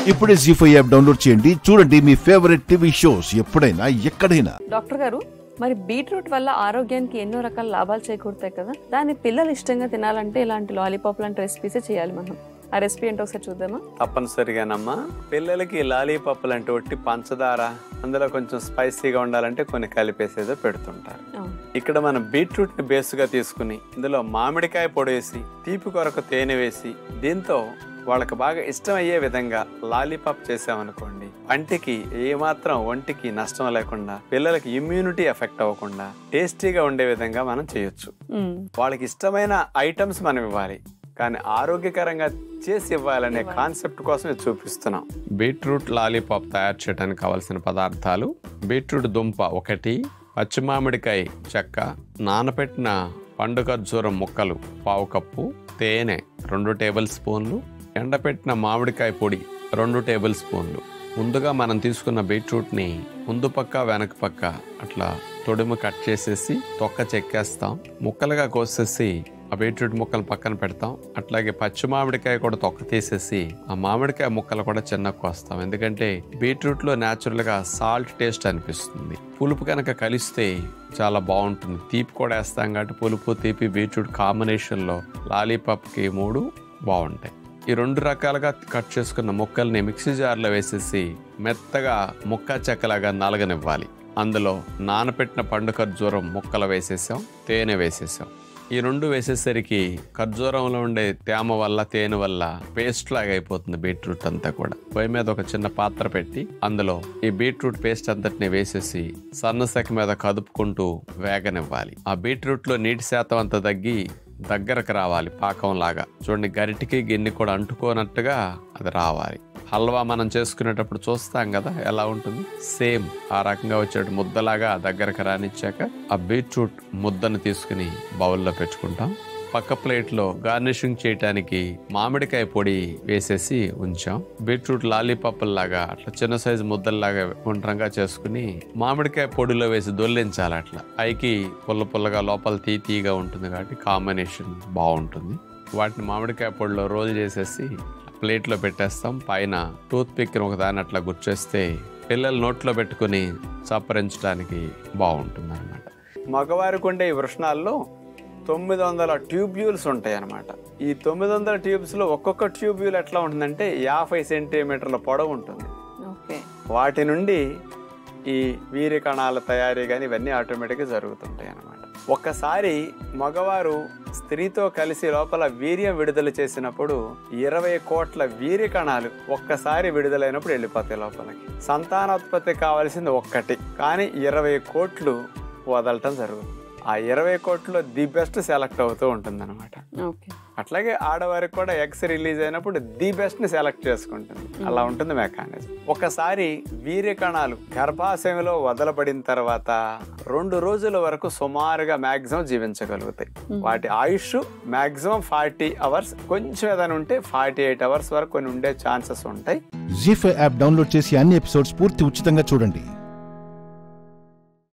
ఇప్పుడే G five app download చేయండి చూడండి మీ ఫేవరెట్ టీవీ షోస్ ఎప్పుడైనా ఎక్కడైనా డాక్టర్ గారు మరి బీట్రూట్ వల్ల ఆరోగ్యానికి ఎన్నో రకాల లాభాలు చేకూరుతాయి కదా దాన్ని పిల్లలు ఇష్టంగా తినాలంటే ఇలాంటి లాలీపాప్ లాంటి రెసిపీసే చేయాలి మనం ఆ రెసిపీ ఏంటో ఒకసారి చూద్దామా తప్పనిసరిగానమ్మా పిల్లలకి లాలీపాప్ లాంటి ఒట్టి పంచదార అందులో కొంచెం స్పైసీగా ఉండాలంటే కొన్ని కలిపేసేదో పెడుతుంటారు ఆ, ఇక్కడ మనం బీట్రూట్ ని బేస్గా తీసుకుని ఇందులో మామిడికాయ పొడి వేసి తీపి కొరకు తేనె వేసి దీంతో వాళ్ళకి బాగా ఇష్టమయ్యే విధంగా లాలీపాప్ చేసామనుకోండి పంటికి ఏమాత్రం ఒంటికి నష్టం లేకుండా పిల్లలకి ఇమ్యూనిటీ ఎఫెక్ట్ అవ్వకుండా టేస్టీగా ఉండే విధంగా మనం చేయొచ్చు మ్, వాళ్ళకి ఇష్టమైన ఐటమ్స్ మనం ఇవ్వాలి కానీ ఆరోగ్యకరంగా చేసి ఇవ్వాలనే కాన్సెప్ట్ కోసం ఇది చూపిస్తున్నాం బీట్రూట్ లాలీపాప్ తయారు చేయడానికి కావలసిన పదార్థాలు బీట్రూట్ దుంప ఒకటి పచ్చి మామిడికాయ చెక్క నానపెట్టిన పండు ఖర్జూరం ముక్కలు పావు కప్పు తేనె రెండు టేబుల్ స్పూన్లు ఎండపెట్టిన మామిడికాయ పొడి రెండు టేబుల్ స్పూన్లు ముందుగా మనం తీసుకున్న బీట్రూట్ని ముందు పక్క వెనక పక్క అట్లా తొడిమ కట్ చేసేసి తొక్క చెక్కేస్తాం ముక్కలుగా కోసేసి ఆ బీట్రూట్ ముక్కలు పక్కన పెడతాం అట్లాగే పచ్చి మామిడికాయ కూడా తొక్క తీసేసి ఆ మామిడికాయ ముక్కలు కూడా చిన్న కోస్తాం ఎందుకంటే బీట్రూట్ లో న్యాచురల్ గా సాల్ట్ టేస్ట్ అనిపిస్తుంది పులుపు కనుక కలిస్తే చాలా బాగుంటుంది తీపి కూడా వేస్తాం కాబట్టి పులుపు తీపి బీట్రూట్ కాంబినేషన్ లో లాలీపాప్ కి మూడు బాగుంటాయి ఈ రెండు రకాలుగా కట్ చేసుకున్న ముక్కల్ని మిక్సీ జార్లో వేసేసి మెత్తగా ముక్క చెక్కలాగా నలగనివ్వాలి అందులో నానపెట్టిన పండు ఖర్జూరం ముక్కలు వేసేసాం తేనె వేసేసాం ఈ రెండు వేసేసరికి ఖర్జూరంలో ఉండే తేమ వల్ల తేనె వల్ల పేస్ట్ లాగా అయిపోతుంది బీట్రూట్ అంతా కూడా పొయ్యి మీద ఒక చిన్న పాత్ర పెట్టి అందులో ఈ బీట్రూట్ పేస్ట్ అంతటిని వేసేసి సన్నసెక మీద కదుపుకుంటూ వేగనివ్వాలి ఆ బీట్రూట్ లో నీటి శాతం అంతా తగ్గి దగ్గరకు రావాలి పాకం లాగా చూడండి గరిటికి గిన్నె కూడా అంటుకోనట్టుగా అది రావాలి హల్వా మనం చేసుకునేటప్పుడు చూస్తాం కదా ఎలా ఉంటుంది సేమ్ ఆ రకంగా వచ్చేటి ముద్దలాగా దగ్గరకు రానిచ్చాక ఆ బీట్రూట్ ముద్దను తీసుకుని బౌల్లో పెట్టుకుంటాం పక్క ప్లేట్లో గార్నిషింగ్ చేయడానికి మామిడికాయ పొడి వేసేసి ఉంచాం బీట్రూట్ లాలీపాప్ లాగా అట్లా చిన్న సైజు ముద్దల్లాగా గుండ్రంగా చేసుకుని మామిడికాయ పొడిలో వేసి దొల్లించాలి అట్లా పైకి పుల్ల పుల్లగా లోపల తీ తీగా ఉంటుంది కాబట్టి కాంబినేషన్ బాగుంటుంది వాటిని మామిడికాయ పొడిలో రోల్ చేసేసి ప్లేట్లో పెట్టేస్తాం పైన టూత్ పిక్ ఒక దాన్ని అట్లా గుర్చేస్తే పిల్లలు నోట్లో పెట్టుకుని చప్పరించడానికి బాగుంటుంది అనమాట మగవారికి ఉండే ఈ వృషణాల్లో తొమ్మిది వందల ట్యూబ్యూల్స్ ఉంటాయి అన్నమాట ఈ తొమ్మిది వందల ట్యూబ్స్లో ఒక్కొక్క ట్యూబ్యూల్ ఎట్లా ఉంటుందంటే యాభై సెంటీమీటర్ల పొడవు ఉంటుంది ఓకే వాటి నుండి ఈ వీర్య కణాల తయారీ కానీ ఇవన్నీ ఆటోమేటిక్గా జరుగుతుంటాయి అన్నమాట ఒక్కసారి మగవారు స్త్రీతో కలిసి లోపల వీర్యం విడుదల చేసినప్పుడు ఇరవై కోట్ల వీర్య కణాలు ఒక్కసారి విడుదలైనప్పుడు వెళ్ళిపోతాయి లోపలికి సంతానోత్పత్తి కావాల్సింది ఒక్కటి కానీ ఇరవై కోట్లు వదలటం జరుగుతుంది ఆ ఇరవై కోట్లో ది బెస్ట్ సెలెక్ట్ అవుతూ ఉంటుంది ఓకే అట్లాగే ఆడవారికి కూడా ఎగ్స్ రిలీజ్ అయినప్పుడు ది బెస్ట్ ని సెలెక్ట్ చేసుకుంటుంది అలా ఉంటుంది మెకానిజం ఒకసారి వీర్య కణాలు గర్భాశయంలో వదలబడిన తర్వాత రెండు రోజుల వరకు సుమారుగా మాక్సిమం జీవించగలుగుతాయి వాటి ఆయుష్ మాక్సిమం ఫార్టీ అవర్స్ కొంచెం ఏదైనా ఉంటే ఫార్టీ ఎయిట్ అవర్స్ వరకు కొన్ని ఉండే ఛాన్సెస్ ఉంటాయి జీ ఫైవ్ యాప్ డౌన్లోడ్ చేసి అన్ని ఎపిసోడ్స్ పూర్తి ఉచితంగా చూడండి